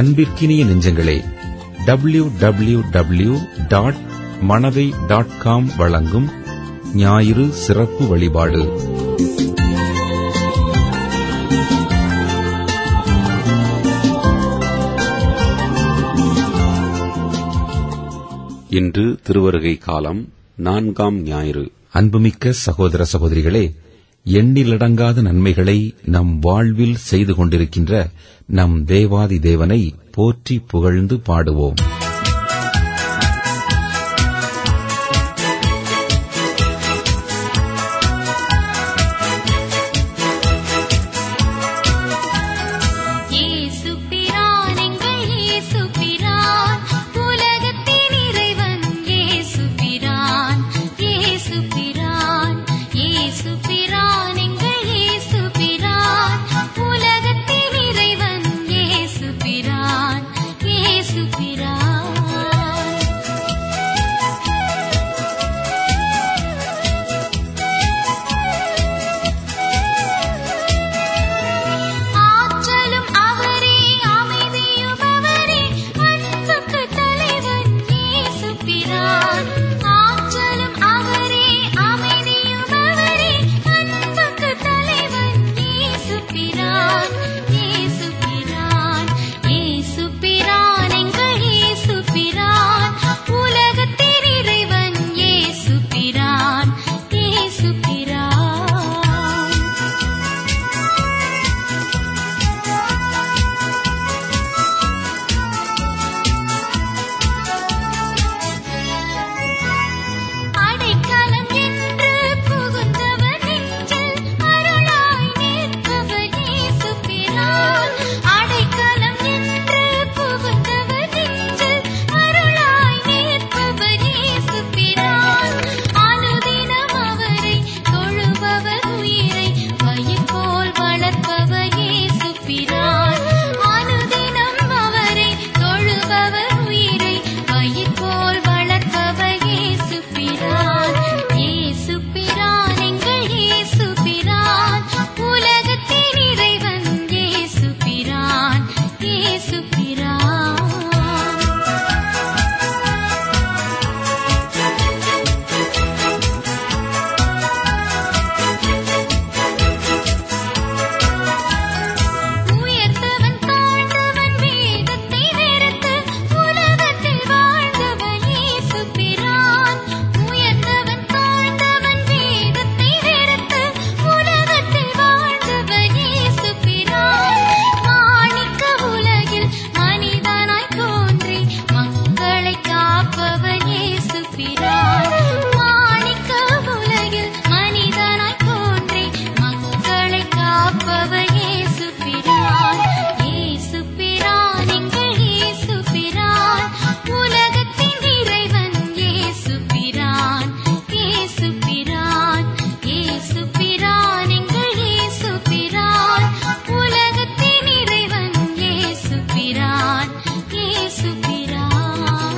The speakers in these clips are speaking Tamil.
அன்பிற்கினிய நெஞ்சங்களே W W W dot Manavai dot com வழங்கும் ஞாயிறு சிறப்பு வழிபாடு இன்று திருவருகை காலம் நான்காம் ஞாயிறு அன்புமிக்க சகோதர சகோதரிகளே எண்ணிலடங்காத நன்மைகளை நம் வாழ்வில் செய்து கொண்டிருக்கின்ற நம் தேவாதி தேவனை போற்றி புகழ்ந்து பாடுவோம் இயேசு பிரான் எங்கள் இயேசு பிரான் உலகத்தின் இறைவன் இயேசு பிரான் இயேசு பிரான் இயேசு பிரான் எங்கள் இயேசு பிரான் உலகத்தின் இறைவன் இயேசு பிரான் இயேசு பிரான் ஆற்றலும் அவரே அமைதியும் அவரே அன்புக்கு தலைவன் இயேசு பிரான் ஆற்றலும் அவரே அமைதியும் அவரே அன்புக்கு தலைவன் இயேசு பிரான் இயேசு பிரான் இயேசு பிரான் எங்கள் இயேசு பிரான் உலகத்தின் இறைவன் இயேசு பிரான் இயேசு பிரான் அடைக்கலம் என்று புகுந்தவர் நெஞ்சில் அருளாய் நிற்பவர் இயேசு பிரான் அடைக்கலம் என்று புகுந்தவர் நெஞ்சில் அருளாய் நிற்பவர் இயேசு பிரான் அனுதினம் அவரை தொழுபவர் உயிரை பயிர் போல் வளர்ப்பவர் இயேசு பிரான் அனுதினம் அவரை தொழுபவர் உயிரை பயிர் போல் வளர்ப்பவர் இயேசு பிரான் இயேசு பிரான் எங்கள் இயேசு பிரான் உலகத்தின் இறைவன் இயேசு பிரான் இயேசு பிரான் உயர்ந்தவன் தாழ்ந்தவன் வேதத்தை வெறுத்து உலகத்தில் வாழ்ந்தவன் இயேசு பிரான் உயர்ந்தவன் தாழ்ந்தவன் வேதத்தை வெறுத்து உலகத்தில் வாழ்ந்தவன் இயேசு பிரான் மாணிக்க உலகில் மனிதனாய் தோன்றி மக்களை காப்பவன் இயேசு பிரான் மாணிக்க உலகில் மனிதனாய் தோன்றி மக்களை காப்பவர் இயேசு பிரான் இயேசு பிரான் எங்கள் இயேசு பிரான் உலகத்தின் இறைவன் இயேசு பிரான் இயேசு பிரான் இயேசு பிரான் எங்கள் இயேசு பிரான் உலகத்தின் இறைவன் இயேசு பிரான் இயேசு பிரான்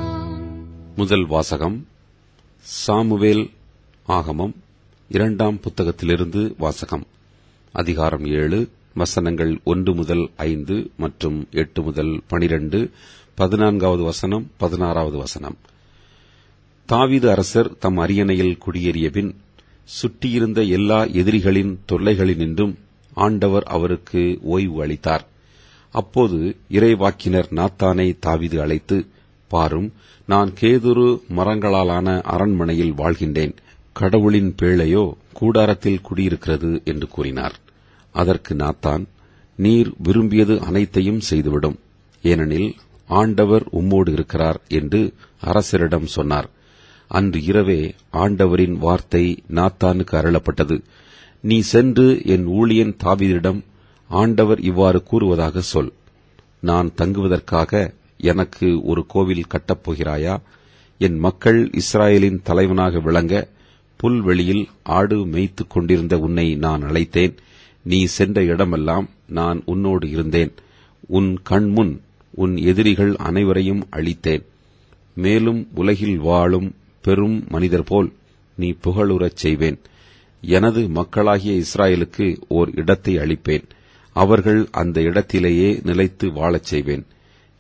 முதல் வாசகம் சாமுவேல் ஆகமம் இரண்டாம் புத்தகத்திலிருந்து வாசகம் அதிகாரம் ஏழு வசனங்கள் ஒன்று முதல் ஐந்து மற்றும் எட்டு முதல் பனிரெண்டு பதினான்காவது வசனம் பதினாறாவது வசனம் தாவீது அரசர் தம் அரியணையில் குடியேறிய பின் சுற்றியிருந்த எல்லா எதிரிகளின் தொல்லைகளினின்றும் ஆண்டவர் அவருக்கு ஓய்வு அளித்தார் அப்போது இறைவாக்கினர் நாத்தானை தாவீது அழைத்து பாரும் நான் கேதுரு மரங்களாலான அரண்மனையில் வாழ்கின்றேன் கடவுளின் பேழையோ கூடாரத்தில் குடியிருக்கிறது என்று கூறினார் அதற்கு நாத்தான் நீர் விரும்பியது அனைத்தையும் செய்துவிடும் ஏனெனில் ஆண்டவர் உம்மோடு இருக்கிறார் என்று அரசரிடம் சொன்னார் அன்று இரவே ஆண்டவரின் வார்த்தை நாத்தானுக்கு அருளப்பட்டது நீ சென்று என் ஊழியன் தாவீதிடம் ஆண்டவர் இவ்வாறு கூறுவதாக சொல் நான் தங்குவதற்காக எனக்கு ஒரு கோவில் கட்டப்போகிறாயா என் மக்கள் இஸ்ராயேலின் தலைவனாக விளங்க புல்வெளியில் ஆடு மேய்த்துக் கொண்டிருந்த உன்னை நான் அழைத்தேன் நீ சென்ற இடமெல்லாம் நான் உன்னோடு இருந்தேன் உன் கண்முன் உன் எதிரிகள் அனைவரையும் அழித்தேன் மேலும் உலகில் வாழும் பெரும் மனிதர் போல் நீ புகழுறச் செய்வேன் எனது மக்களாகிய இஸ்ராயலுக்கு ஓர் இடத்தை அளிப்பேன் அவர்கள் அந்த இடத்திலேயே நிலைத்து வாழச் செய்வேன்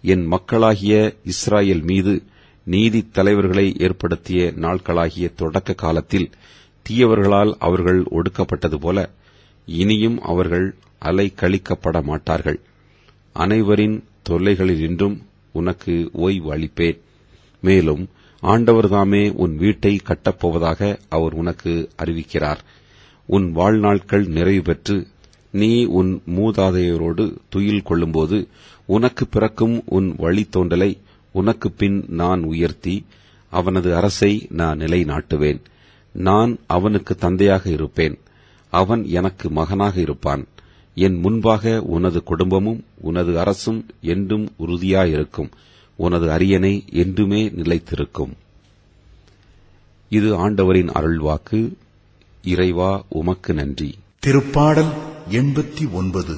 என் மக்களாகிய இஸ்ராயேல் மீது நீதித் தலைவர்களை ஏற்படுத்திய நாட்களாகிய தொடக்க காலத்தில் தீயவர்களால் அவர்கள் ஒடுக்கப்பட்டது போல இனியும் அவர்கள் அலை கழிக்கப்பட மாட்டார்கள் அனைவரின் தொல்லைகளினின்றும் உனக்கு ஓய்வு அளிப்பேன் மேலும் ஆண்டவர்தாமே உன் வீட்டை கட்டப்போவதாக அவர் உனக்கு அறிவிக்கிறார் உன் வாழ்நாட்கள் நிறைவு பெற்று நீ உன் மூதாதையரோடு துயில் கொள்ளும்போது உனக்கு பிறக்கும் உன் வழித்தோன்றலை உனக்கு பின் நான் உயர்த்தி அவனது அரசை நான் நிலைநாட்டுவேன் நான் அவனுக்கு தந்தையாக இருப்பேன் அவன் எனக்கு மகனாக இருப்பான் என் முன்பாக உனது குடும்பமும் உனது அரசும் என்றும் உறுதியாயிருக்கும் உனது அரியணை என்றுமே நிலைத்திருக்கும் இது ஆண்டவரின் அருள்வாக்கு இறைவா உமக்கு நன்றி திருப்பாடல் எண்பத்தி ஒன்பது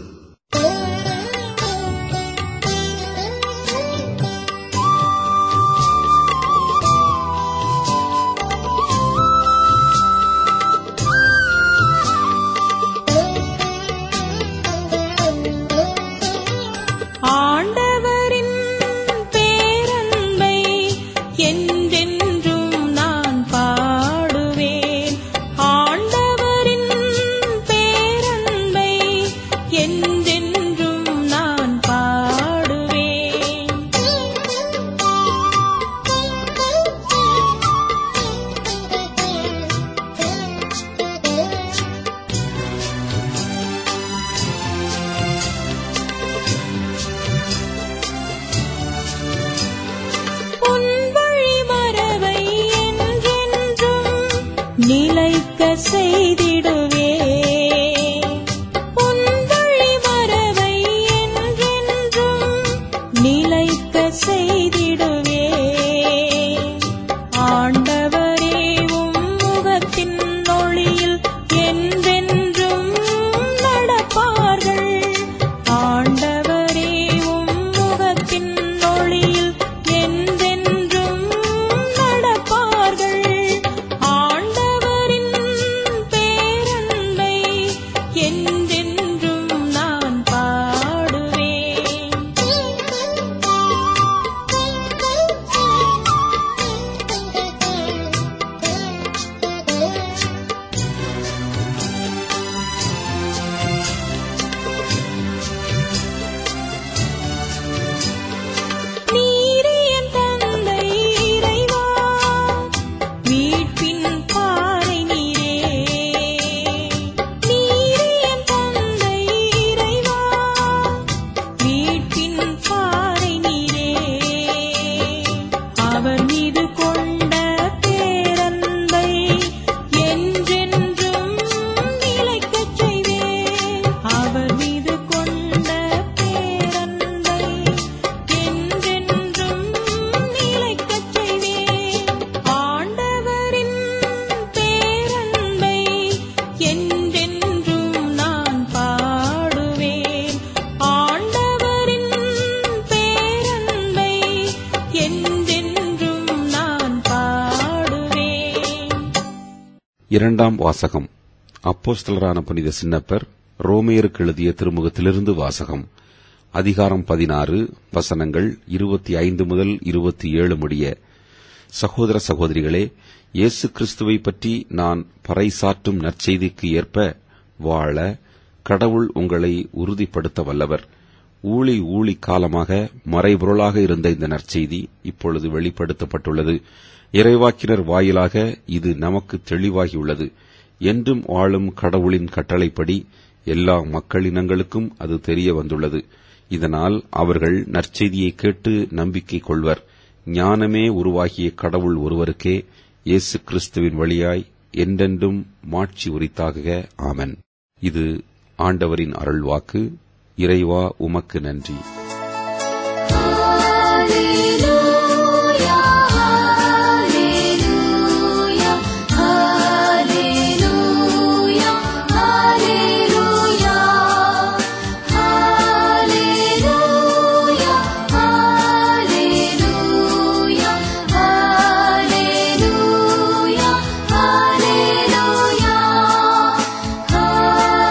ஆண்டவரின் பேரன்பை என்றென்றும் நான் பாடுவேன் ஆண்டவரின் பேரன்பை என்றென்றும் நான் பாடுவேன் உன் வழிமரபை என்றென்றும் நிலைக்க செய்திடுவே உன் வழிமரபை என்றென்றும் நிலைக்க செய்திடுவே ஆண்டவரே உம் முகத்தின் ஒளியில் என்றென்றும் நடப்பார்கள் ஆண்டவரே உம் முகத்தின் ஒளியில் என்றென்றும் நடப்பார்கள் ஆண்டவரின் பேரன்பை என்றென்றும் நான் பாடுவேன் நீரே என் தந்தை இறைவா மீட்பின் பாறை நீரே நீரே என் தந்தை இறைவா மீட்பின் பாறை நீரே அவர் மீது கொண்ட பேரன்பை என்றென்றும் நிலைக்கச் செய்வேன் அவர் மீது கொண்ட பேரன்பை என்றென்றும் நிலைக்கச் செய்வேன் ஆண்டவரின் பேரன்பை என்றென்றும் நான் பாடுவேன் ஆண்டவரின் பேரன்பை என்றென்றும் நான் பாடுவேன் இரண்டாம் வாசகம் அப்போஸ்தலரான புனித சின்னப்பர் ரோமையருக்கு எழுதிய திருமுகத்திலிருந்து வாசகம் அதிகாரம் பதினாறு வசனங்கள் இருபத்தி ஐந்து முதல் இருபத்தி ஏழு முடிய சகோதர சகோதரிகளே இயேசு கிறிஸ்துவை பற்றி நான் பறைசாற்றும் நற்செய்திக்கு ஏற்ப வாழ கடவுள் உங்களை உறுதிப்படுத்த வல்லவர் ஊழி ஊழி காலமாக மறைபொருளாக இருந்த இந்த நற்செய்தி இப்பொழுது வெளிப்படுத்தப்பட்டுள்ளது இறைவாக்கினர் வாயிலாக இது நமக்கு தெளிவாகியுள்ளது என்றும் வாழும் கடவுளின் கட்டளைப்படி எல்லா மக்களினங்களுக்கும் அது தெரிய வந்துள்ளது இதனால் அவர்கள் நற்செய்தியை கேட்டு நம்பிக்கை கொள்வர் ஞானமே உருவாகிய கடவுள் ஒருவருக்கே இயேசு கிறிஸ்துவின் வழியாய் என்றென்றும் மாட்சி உரித்தாகுக ஆமென் இது ஆண்டவரின் அருள்வாக்கு இறைவா உமக்கு நன்றி Hallelujah, hallelujah, hallelujah, hallelujah, hallelujah, hallelujah, hallelujah, hallelujah,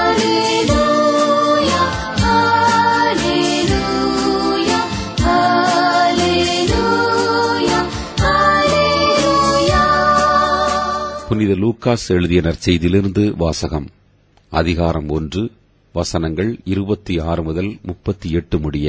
hallelujah, hallelujah, புனித லூக்காஸ் எழுதிய நற்செய்தியிலிருந்து வாசகம் அதிகாரம் ஒன்று வசனங்கள் இருபத்தி ஆறு முதல் முப்பத்தி எட்டு முடிய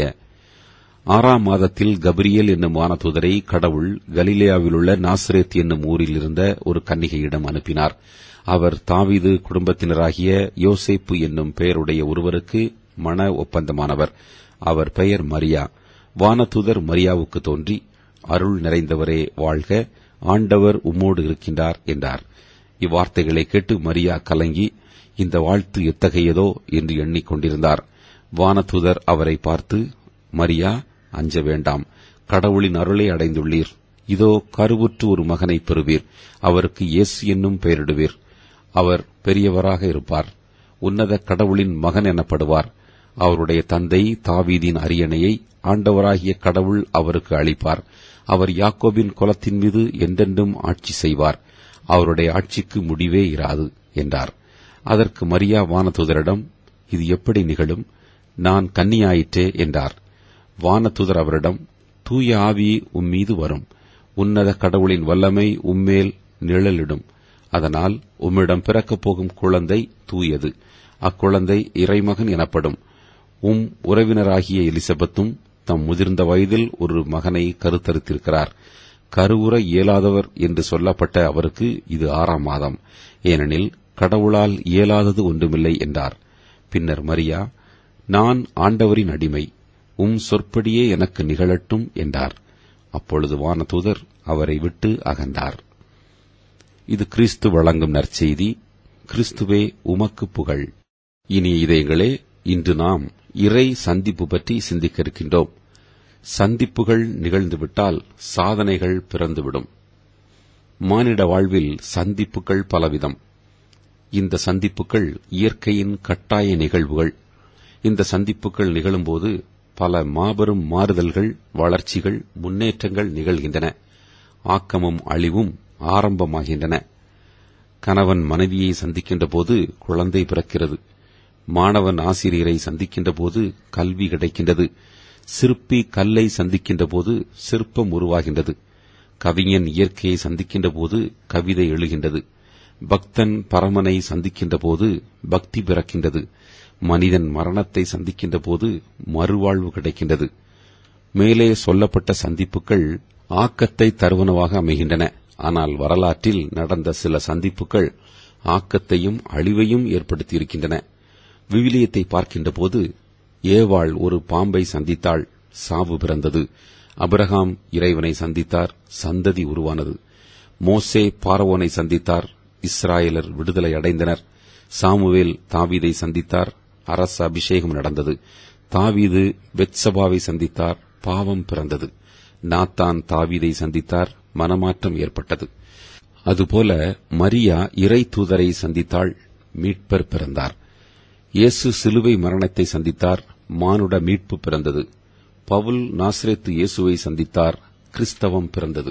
ஆறாம் மாதத்தில் கபிரியேல் என்னும் வானதூதரை கடவுள் கலிலேயாவிலுள்ள நாசரேத் என்னும் ஊரில் இருந்த ஒரு கன்னிகையிடம் அனுப்பினார் அவர் தாவீது குடும்பத்தினராகிய யோசேப்பு என்னும் பெயருடைய ஒருவருக்கு மன ஒப்பந்தமானவர் அவர் பெயர் மரியா வானதூதர் மரியாவுக்கு தோன்றி அருள் நிறைந்தவரே வாழ்க ஆண்டவர் உம்மோடு இருக்கின்றார் என்றார் இவ்வார்த்தைகளை கேட்டு மரியா கலங்கி இந்த வாழ்த்து எத்தகையதோ என்று எண்ணிக்கொண்டிருந்தார் வானதூதர் அவரை பார்த்து மரியா அஞ்ச வேண்டாம் கடவுளின் அருளை அடைந்துள்ளீர் இதோ கருவுற்று ஒரு மகனை பெறுவீர் அவருக்கு இயேசு என்னும் பெயரிடுவீர் அவர் பெரியவராக இருப்பார் உன்னத கடவுளின் மகன் எனப்படுவார் அவருடைய தந்தை தாவீதின் அரியணையை ஆண்டவராகிய கடவுள் அவருக்கு அளிப்பார் அவர் யாக்கோபின் குலத்தின் மீது என்றென்றும் ஆட்சி செய்வார் அவருடைய ஆட்சிக்கு முடிவே இராது என்றார் அதற்கு மரியா வானதூதரிடம் இது எப்படி நிகழும் நான் கன்னியாயிற்றே என்றார் வானதூதர் அவரிடம் தூய ஆவி உம்மீது வரும் உன்னத கடவுளின் வல்லமை உம்மேல் நிழலிடும் அதனால் உம்மிடம் பிறக்கப் போகும் குழந்தை தூயது அக்குழந்தை இறைமகன் எனப்படும் உம் உறவினராகிய எலிசபெத்தும் தம் முதிர்ந்த வயதில் ஒரு மகனை கருத்தரித்திருக்கிறார் கருவுற இயலாதவர் என்று சொல்லப்பட்ட அவருக்கு இது ஆறாம் மாதம் ஏனெனில் கடவுளால் இயலாதது ஒன்றுமில்லை என்றார் பின்னர் மரியா நான் ஆண்டவரின் அடிமை உம் சொற்படியே எனக்கு நிகழட்டும் என்றார் அப்பொழுது வானதூதர் அவரை விட்டு அகன்றார் இது கிறிஸ்து வழங்கும் நற்செய்தி கிறிஸ்துவே உமக்கு புகழ் இனிய இதயங்களே இன்று நாம் இறை சந்திப்பு பற்றி சிந்திக்க இருக்கின்றோம் சந்திப்புகள் நிகழ்ந்துவிட்டால் சாதனைகள் பிறந்துவிடும் மானிட வாழ்வில் சந்திப்புகள் பலவிதம் இந்த சந்திப்புகள் இயற்கையின் கட்டாய நிகழ்வுகள் இந்த சந்திப்புகள் நிகழும்போது பல மாபெரும் மாறுதல்கள் வளர்ச்சிகள் முன்னேற்றங்கள் நிகழ்கின்றன ஆக்கமும் அழிவும் ஆரம்பமாகின்றன கணவன் மனைவியை சந்திக்கின்ற போது குழந்தை பிறக்கிறது மாணவன் ஆசிரியரை சந்திக்கின்ற போது கல்வி கிடைக்கின்றது சிற்பி கல்லை சந்திக்கின்ற போது சிற்பம் உருவாகின்றது கவிஞன் இயற்கையை சந்திக்கின்ற போது கவிதை எழுகின்றது பக்தன் பரமனை சந்திக்கின்ற போது பக்தி பிறக்கின்றது மனிதன் மரணத்தை சந்திக்கின்ற போது மறுவாழ்வு கிடைக்கின்றது மேலே சொல்லப்பட்ட சந்திப்புகள் ஆக்கத்தை தருவனவாக அமைகின்றன ஆனால் வரலாற்றில் நடந்த சில சந்திப்புகள் ஆக்கத்தையும் அழிவையும் ஏற்படுத்தியிருக்கின்றன விவிலியத்தை பார்க்கின்ற போது ஏவாள் ஒரு பாம்பை சந்தித்தாள் சாவு பிறந்தது அபிரகாம் இறைவனை சந்தித்தார் சந்ததி உருவானது மோசே பார்வோனை சந்தித்தார் இஸ்ராயலர் விடுதலை அடைந்தனர் சாமுவேல் தாவீதை சந்தித்தார் அரச அபிஷேகம் நடந்தது தாவீது பெத்சபாவை சந்தித்தார் பாவம் பிறந்தது நாத்தான் தாவீதை சந்தித்தார் மனமாற்றம் ஏற்பட்டது அதுபோல மரியா இறை தூதரை சந்தித்தாள் மீட்பர் பிறந்தார் இயேசு சிலுவை மரணத்தை சந்தித்தார் மானுட மீட்பு பிறந்தது பவுல் நாசிரேத்து இயேசுவை சந்தித்தார் கிறிஸ்தவம் பிறந்தது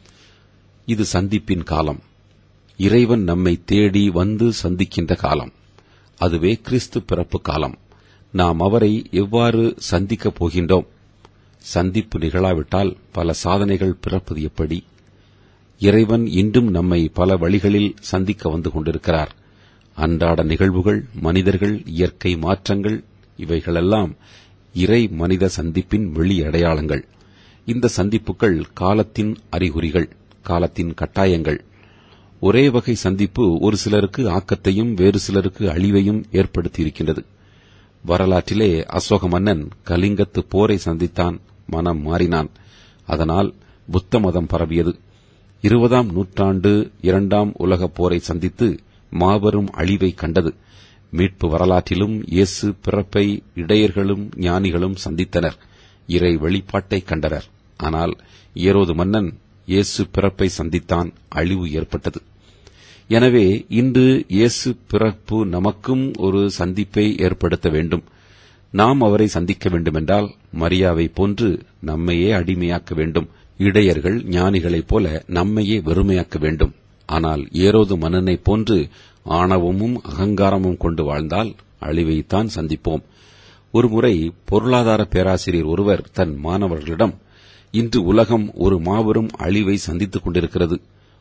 இது சந்திப்பின் காலம் இறைவன் நம்மை தேடி வந்து சந்திக்கின்ற காலம் அதுவே கிறிஸ்து பிறப்பு காலம் நாம் அவரை எவ்வாறு சந்திக்கப் போகின்றோம் சந்திப்பு நிகழாவிட்டால் பல சாதனைகள் பிறப்பது எப்படி இறைவன் இன்றும் நம்மை பல வழிகளில் சந்திக்க வந்து கொண்டிருக்கிறார் அன்றாட நிகழ்வுகள் மனிதர்கள் இயற்கை மாற்றங்கள் இவைகளெல்லாம் இறை மனித சந்திப்பின் வெளி அடையாளங்கள் இந்த சந்திப்புகள் காலத்தின் அறிகுறிகள் காலத்தின் கட்டாயங்கள் ஒரே வகை சந்திப்பு ஒரு சிலருக்கு ஆக்கத்தையும் வேறு சிலருக்கு அழிவையும் ஏற்படுத்தியிருக்கின்றது வரலாற்றிலே அசோக மன்னன் கலிங்கத்து போரை சந்தித்தான் மனம் மாறினான் அதனால் புத்த மதம் பரவியது இருபதாம் நூற்றாண்டு இரண்டாம் உலகப் போரை சந்தித்து மாபெரும் அழிவை கண்டது மீட்பு வரலாற்றிலும் இயேசு பிறப்பை இடையர்களும் ஞானிகளும் சந்தித்தனர் இறை வெளிப்பாட்டை கண்டனர் ஆனால் ஏரோது மன்னன் இயேசு பிறப்பை சந்தித்தான் அழிவு ஏற்பட்டது எனவே இன்று இயேசு பிறப்பு நமக்கும் ஒரு சந்திப்பை ஏற்படுத்த வேண்டும் நாம் அவரை சந்திக்க வேண்டுமென்றால் மரியாவை போன்று நம்மையே அடிமையாக்க வேண்டும் இடையர்கள் ஞானிகளைப் போல நம்மையே வெறுமையாக்க வேண்டும் ஆனால் ஏரோது மன்னனைப் போன்று ஆணவமும் அகங்காரமும் கொண்டு வாழ்ந்தால் அழிவைத்தான் சந்திப்போம் ஒருமுறை பொருளாதார பேராசிரியர் ஒருவர் தன் மாணவர்களிடம் இன்று உலகம் ஒரு மாபெரும் அழிவை சந்தித்துக் கொண்டிருக்கிறது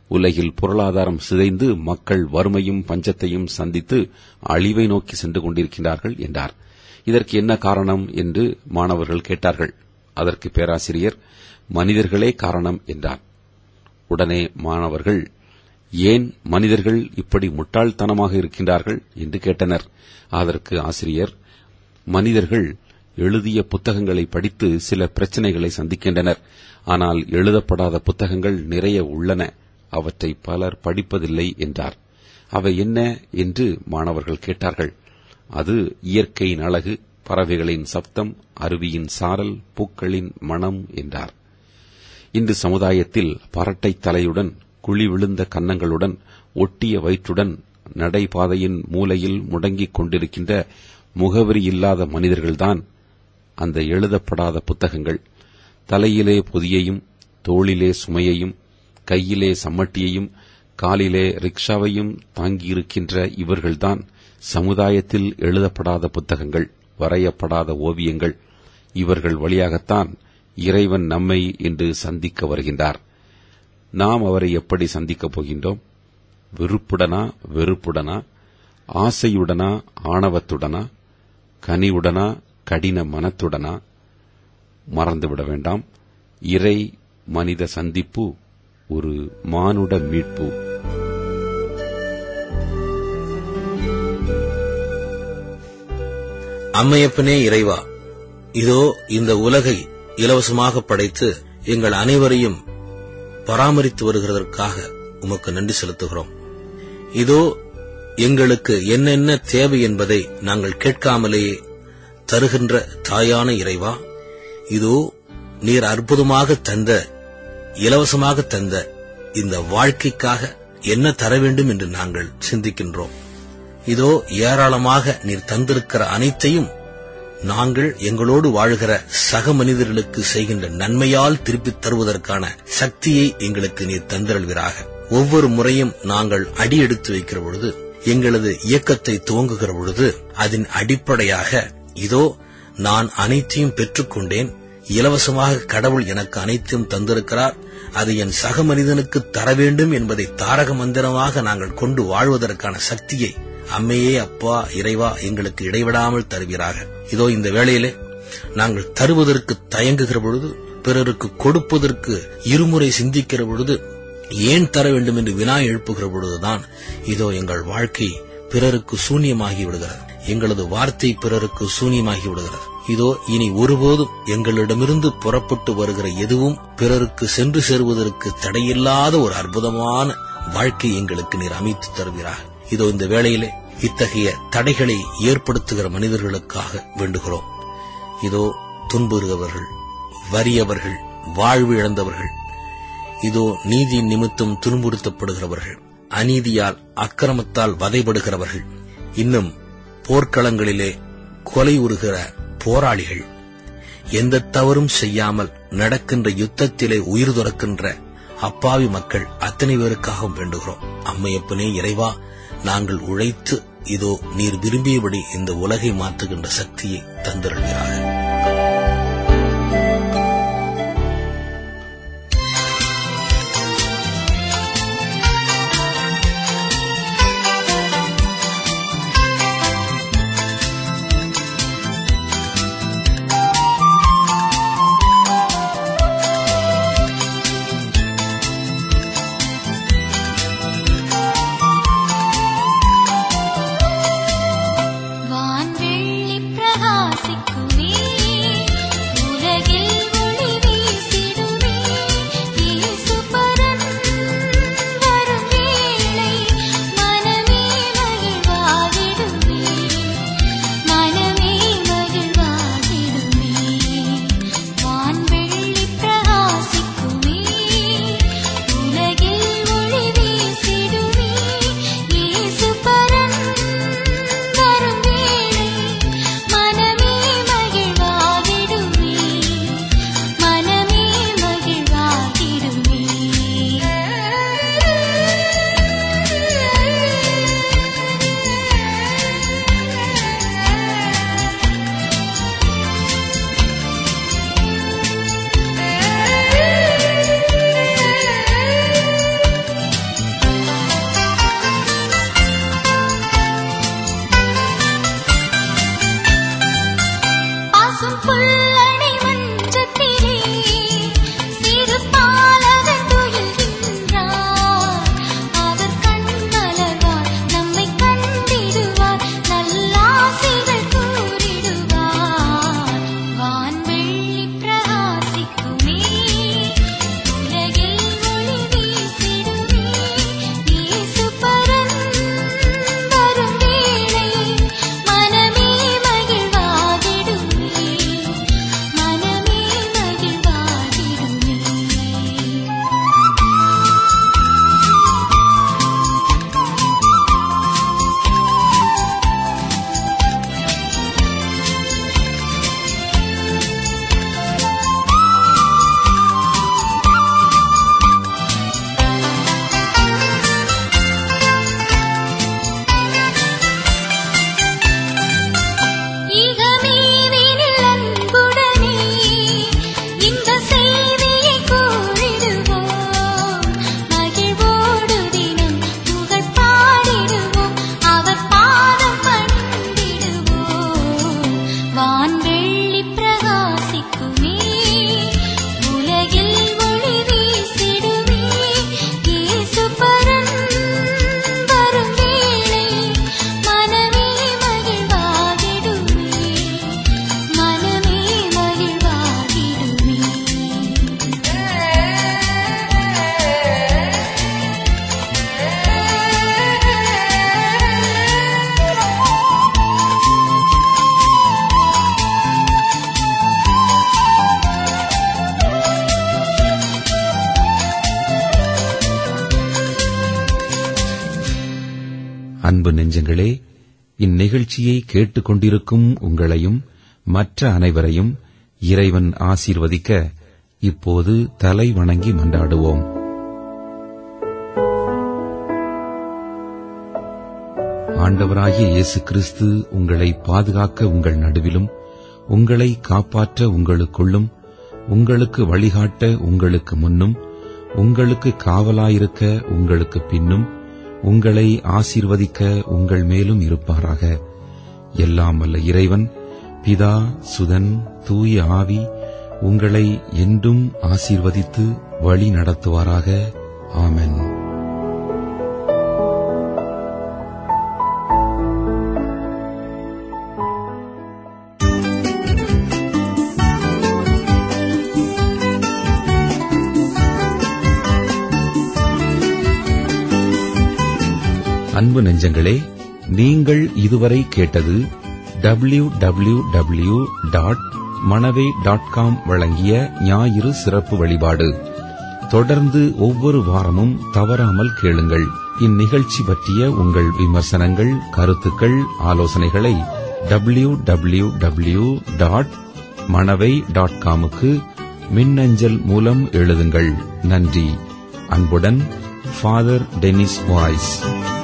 உலகில் பொருளாதாரம் சிதைந்து மக்கள் வறுமையும் பஞ்சத்தையும் சந்தித்து அழிவை நோக்கி சென்று கொண்டிருக்கிறார்கள் என்றார் இதற்கு என்ன காரணம் என்று மாணவர்கள் கேட்டார்கள் அதற்கு பேராசிரியர் மனிதர்களே காரணம் என்றார் உடனே மாணவர்கள் ஏன் மனிதர்கள் இப்படி முட்டாள்தனமாக இருக்கின்றார்கள் என்று கேட்டனர் அதற்கு ஆசிரியர் மனிதர்கள் எழுதிய புத்தகங்களை படித்து சில பிரச்சனைகளை சந்திக்கின்றனர் ஆனால் எழுதப்படாத புத்தகங்கள் நிறைய உள்ளன அவற்றை பலர் படிப்பதில்லை என்றார் அவை என்ன என்று மாணவர்கள் கேட்டார்கள் அது இயற்கையின் அழகு பறவைகளின் சப்தம் அருவியின் சாரல் பூக்களின் மணம் என்றார் இன்று சமுதாயத்தில் பரட்டை தலையுடன் குழி விழுந்த கன்னங்களுடன் ஒட்டிய வயிற்றுடன் நடைபாதையின் மூலையில் முடங்கிக் கொண்டிருக்கின்ற முகவரி இல்லாத மனிதர்கள்தான் அந்த எழுதப்படாத புத்தகங்கள் தலையிலே பொதியையும் தோளிலே சுமையையும் கையிலே சம்மட்டியையும் காலிலே ரிக்ஷாவையும் தாங்கியிருக்கின்ற இவர்கள்தான் சமுதாயத்தில் எழுதப்படாத புத்தகங்கள் வரையப்படாத ஓவியங்கள் இவர்கள் வழியாகத்தான் இறைவன் நம்மை இன்று சந்திக்க வருகின்றார் நாம் அவரை எப்படி சந்திக்கப் போகின்றோம் விருப்புடனா வெறுப்புடனா ஆசையுடனா ஆணவத்துடனா கனிவுடனா கடின மனத்துடனா மறந்துவிட வேண்டாம் இறை மனித சந்திப்பு ஒரு மானுட மீட்பு அம்மையப்பனே இறைவா இதோ இந்த உலகை இலவசமாக படைத்து எங்கள் அனைவரையும் பராமரித்து வருகிறதற்காக உமக்கு நன்றி செலுத்துகிறோம் இதோ எங்களுக்கு என்னென்ன தேவை என்பதை நாங்கள் கேட்காமலேயே தருகின்ற தாயான இறைவா இதோ நீர் அற்புதமாக தந்த இலவசமாக தந்த இந்த வாழ்க்கைக்காக என்ன தர வேண்டும் என்று நாங்கள் சிந்திக்கின்றோம் இதோ ஏராளமாக நீர் தந்திருக்கிற அனைத்தையும் நாங்கள் எங்களோடு வாழ்கிற சக மனிதர்களுக்கு செய்கின்ற நன்மையால் திருப்பித் தருவதற்கான சக்தியை எங்களுக்கு நீர் தந்திரல்வீராக ஒவ்வொரு முறையும் நாங்கள் அடி எடுத்து வைக்கிற பொழுது எங்களது இயக்கத்தை துவங்குகிற பொழுது அதன் அடிப்படையாக இதோ நான் அனைத்தையும் பெற்றுக்கொண்டேன் இலவசமாக கடவுள் எனக்கு அனைத்தையும் தந்திருக்கிறார் அது என் சக மனிதனுக்கு தர வேண்டும் என்பதை தாரக மந்திரமாக நாங்கள் கொண்டு வாழ்வதற்கான சக்தியை அம்மையே அப்பா இறைவா எங்களுக்கு இடைவிடாமல் தருவீராக இதோ இந்த வேளையிலே நாங்கள் தருவதற்கு தயங்குகிற பொழுது பிறருக்கு கொடுப்பதற்கு இருமுறை சிந்திக்கிற பொழுது ஏன் தர வேண்டும் என்று வினா எழுப்புகிற பொழுதுதான் இதோ எங்கள் வாழ்க்கை பிறருக்கு சூன்யமாகி விடுகிறது எங்களது வார்த்தை பிறருக்கு சூன்யமாகி விடுகிறது இதோ இனி ஒருபோதும் எங்களிடமிருந்து புறப்பட்டு வருகிற எதுவும் பிறருக்கு சென்று சேருவதற்கு தடையில்லாத ஒரு அற்புதமான வாழ்க்கை எங்களுக்கு நீர் அமைத்து தருவீராக இதோ இந்த வேளையிலே இத்தகைய தடைகளை ஏற்படுத்துகிற மனிதர்களுக்காக வேண்டுகிறோம் இதோ துன்புறுகிறவர்கள் வறியவர்கள் வாழ்வு இழந்தவர்கள் இதோ நீதி நிமித்தம் துன்புறுத்தப்படுகிறவர்கள் அநீதியால் அக்கிரமத்தால் வதைபடுகிறவர்கள் இன்னும் போர்க்களங்களிலே கொலை உறுகிற போராளிகள் எந்த தவறும் செய்யாமல் நடக்கின்ற யுத்தத்திலே உயிர் துறக்கின்ற அப்பாவி மக்கள் அத்தனை பேருக்காகவும் வேண்டுகிறோம் அம்மையப்பனே இறைவா நாங்கள் உழைத்து இதோ நீர் விரும்பியபடி இந்த உலகை மாற்றுகின்ற சக்தியை தந்திருக்கிறார்கள் வான்வெள்ளி பிரகாசிக்குமே அன்பு நெஞ்சங்களே இந்நிகழ்ச்சியை கேட்டுக்கொண்டிருக்கும் உங்களையும் மற்ற அனைவரையும் இறைவன் ஆசீர்வதிக்க இப்போது தலை வணங்கி மன்றாடுவோம் ஆண்டவராகிய இயேசு கிறிஸ்து உங்களை பாதுகாக்க உங்கள் நடுவிலும் உங்களை காப்பாற்ற உங்களுக்குள்ளும் உங்களுக்கு வழிகாட்ட உங்களுக்கு முன்னும் உங்களுக்கு காவலாயிருக்க உங்களுக்கு பின்னும் உங்களை ஆசீர்வதிக்க உங்கள் மேலும் இருப்பாராக எல்லாம் வல்ல இறைவன் பிதா சுதன் தூய ஆவி உங்களை என்றும் ஆசீர்வதித்து வழி நடத்துவாராக ஆமென் அன்பு நெஞ்சங்களே நீங்கள் இதுவரை கேட்டது W W W dot Manavai dot com வழங்கிய ஞாயிறு சிறப்பு வழிபாடு தொடர்ந்து ஒவ்வொரு வாரமும் தவறாமல் கேளுங்கள் இந்நிகழ்ச்சி பற்றிய உங்கள் விமர்சனங்கள் கருத்துக்கள் ஆலோசனைகளை W W W dot Manavai dot காமுக்கு மின்னஞ்சல் மூலம் எழுதுங்கள் நன்றி அன்புடன் ஃபாதர் டெனிஸ் வாய்ஸ்